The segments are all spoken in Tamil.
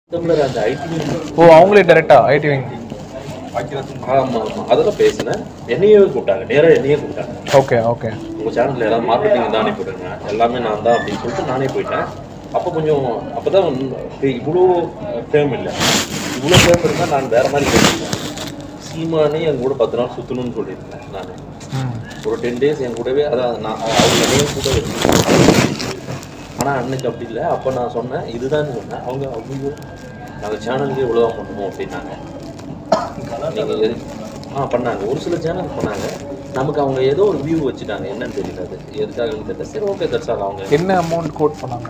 தமிழர் அந்த ஐடி ஓ அவங்களே டேரெக்டா ஐடி விங் ஆமா ஆமா அதெல்லாம் பேசினேன் என்னையே கூப்பிட்டாங்க நேரா என்னையே கூப்பிட்டாங்க ஓகே ஓகே உங்க சேனல்ல ஏதாவது மார்க்கெட்டிங் தான் அனுப்பிவிடுங்க எல்லாமே நான் தான் அப்படின்னு சொல்லிட்டு நானே போயிட்டேன் அப்போ கொஞ்சம் அப்பதான் வந்து இவ்வளோ ஃபேம் இல்லை இவ்வளோ ஃபேம் இருந்தால் நான் வேற மாதிரி பேசிட்டேன் சீமானே என் கூட பத்து நாள் சுற்றணும்னு சொல்லியிருந்தேன் நான் ம் ஒரு டென் டேஸ் என் கூடவே அதான் நான் அவங்க என்னையும் கூட வச்சு ஆனால் அன்னைக்கு அப்படி இல்லை அப்போ நான் சொன்னேன் இதுதான் சொன்னேன் அவங்க அவங்க நாங்கள் சேனலுக்கு இவ்வளோ தான் பண்ணுவோம் அப்படின்னாங்க நீங்கள் எது ஆ பண்ணாங்க ஒரு சில சேனல் பண்ணாங்க நமக்கு அவங்க ஏதோ ஒரு வியூ வச்சுட்டாங்க என்னன்னு தெரியல அது எதுக்காகன்னு தெரியல சரி ஓகே தட்ஸ் ஆல் அவங்க என்ன அமௌண்ட் கோட் பண்ணாங்க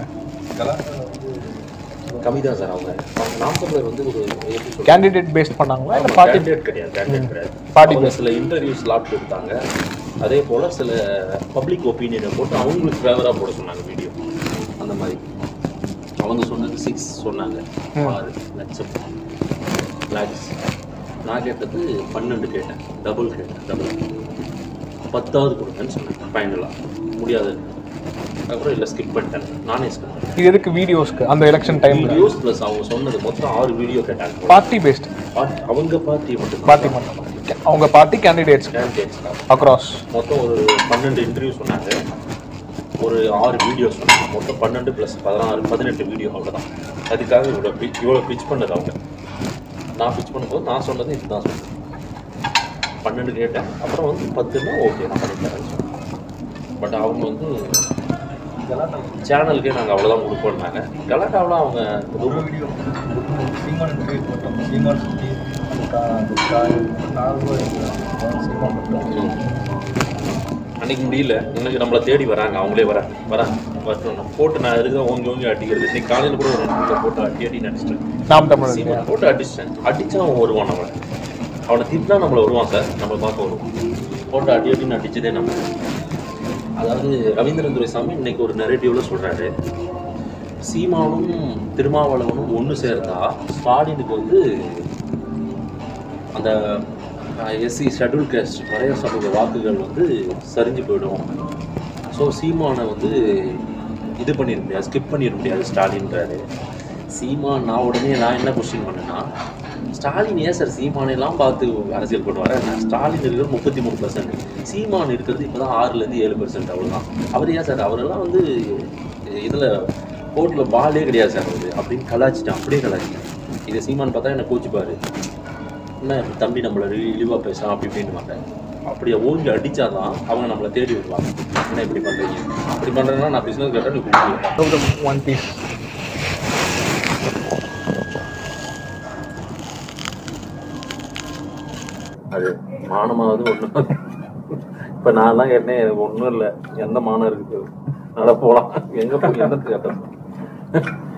கம்மி தான் சார் அவங்க அவங்க நாம் தமிழர் வந்து ஒரு எப்படி சொல்றது? கேண்டிடேட் பேஸ்ட் பண்ணாங்களா இல்லை பார்ட்டி Candidate கிடையாது candidate கிடையாது Party அவங்க சில இன்டர்வியூ ஸ்லாட் கொடுத்தாங்க அதே போல சில பப்ளிக் ஒப்பீனியனை போட்டு அவங்களுக்கு ஃபேவராக போட சொன்னாங்க வீடியோ அந்த மாதிரி அவங்க சொன்னது சிக்ஸ் சொன்னாங்க ஆறு லட்சம் லேக்ஸ் நான் கேட்டது பன்னெண்டு கேட்டேன் டபுள் கேட்டேன் டபுள் பத்தாவது கொடுங்கன்னு சொன்னேன் ஃபைனலாக முடியாது அப்புறம் இல்லை ஸ்கிப் பண்ணிட்டேன் நானே ஸ்கிப் பண்ணிட்டேன் இது எதுக்கு வீடியோஸ்க்கு அந்த எலெக்ஷன் டைம்ல வீடியோஸ் ப்ளஸ் அவங்க சொன்னது மொத்தம் ஆறு வீடியோ கேட்டாங்க பார்ட்டி பேஸ்ட் பார்ட்டி- அவங்க பார்ட்டி மட்டும் பார்ட்டி மட்டும் அவங்க பார்ட்டி கேண்டிடேட்ஸ் கேண்டிடேட்ஸ் தான் அக்ராஸ் மொத்தம் ஒரு பன்னெண்டு இன்டர்வியூ சொன்னாங்க ஒரு ஆறு வீடியோ சொன்னாங்க மொத்தம் பன்னெண்டு ப்ளஸ் பதினாறு பதினெட்டு வீடியோ அவ்வளோதான் அதுக்காக இவ்வளோ பிச் இவ்வளோ பிச் பண்ணது அவங்க நான் பிச் பண்ணும்போது நான் சொன்னது இதுதான் சொன்னேன் பன்னெண்டு கேட்டேன் அப்புறம் வந்து பத்துன்னா ஓகே நான் பண்ணிட்டேன் பட் அவங்க வந்து சேனலுக்கே நாங்கள் அவ்வளோதான் கொடுப்போம்னாங்க கலாட்டாவில் அவங்க ரொம்ப வீடியோ சீமான் கிரியேட் பண்ணோம் சீமான் சுற்றி சீமான் மட்டும் அன்னைக்கு முடியல இன்னைக்கு நம்மளை தேடி வராங்க அவங்களே வராங்க வராங்க வரட்டும் போட்டு நான் எதுக்கு தான் ஓங்கி ஓங்கி அடிக்கிறது இன்னைக்கு காலையில் கூட ஒரு ரெண்டு மூணு போட்டு அடி அடி நடிச்சிட்டேன் நாம் தமிழர் சீமான் போட்டு அடிச்சிட்டேன் அடிச்சா அவன் வருவான் நம்மளை அவனை திட்டினா நம்மளை வருவான் சார் நம்ம பார்க்க வருவான் போட்டு அடி அடின்னு அடிச்சதே நம்ம அதாவது ரவீந்திரன் துரைசாமி இன்னைக்கு ஒரு நெரேட்டிவ்ல சொல்றாரு சீமானும் திருமாவளவனும் ஒன்று சேர்ந்தா ஸ்டாலினுக்கு வந்து அந்த எஸ்சி ஷெட்யூல் கேஸ்ட் நிறைய சமூக வாக்குகள் வந்து சரிஞ்சு போயிடும் ஸோ சீமானை வந்து இது பண்ணிட முடியாது ஸ்கிப் பண்ணிட முடியாது ஸ்டாலின்றாரு சீமான் நான் உடனே நான் என்ன கொஸ்டின் பண்ணேன்னா ஸ்டாலின் ஏன் சார் சீமானெல்லாம் பார்த்து அரசியல் பண்ணுவார் ஸ்டாலின் இருக்கிறது முப்பத்தி மூணு பர்சன்ட் சீமான் இருக்கிறது இப்போ தான் ஆறுலேருந்து ஏழு பர்சன்ட் அவ்வளோதான் அவர் ஏன் சார் அவரெல்லாம் வந்து இதில் கோர்ட்டில் பாலே கிடையாது சார் அவர் அப்படின்னு கலாச்சிட்டேன் அப்படியே கலாச்சிட்டேன் இதை சீமான் பார்த்தா என்ன கோச்சிப்பாரு என்ன தம்பி நம்மளை இழிவாக பேசலாம் அப்படி இப்படின்னு மாட்டேன் அப்படியே ஓங்கி அடிச்சாதான் அவங்க நம்மளை தேடி வருவாங்க என்ன இப்படி பண்ணுறீங்க இப்படி பண்ணுறேன்னா நான் பிஸ்னஸ் கேட்டால் நீ கொடுத்துருவேன் ஒன் பீஸ் அது மானமாவது ஒன்றும் இப்போ நான்லாம் கேட்டேன் எனக்கு ஒன்றும் இல்லை எந்த மானம் இருக்குது நட போகலாம் எங்கே போய் என்னத்துக்கு கேட்டேன்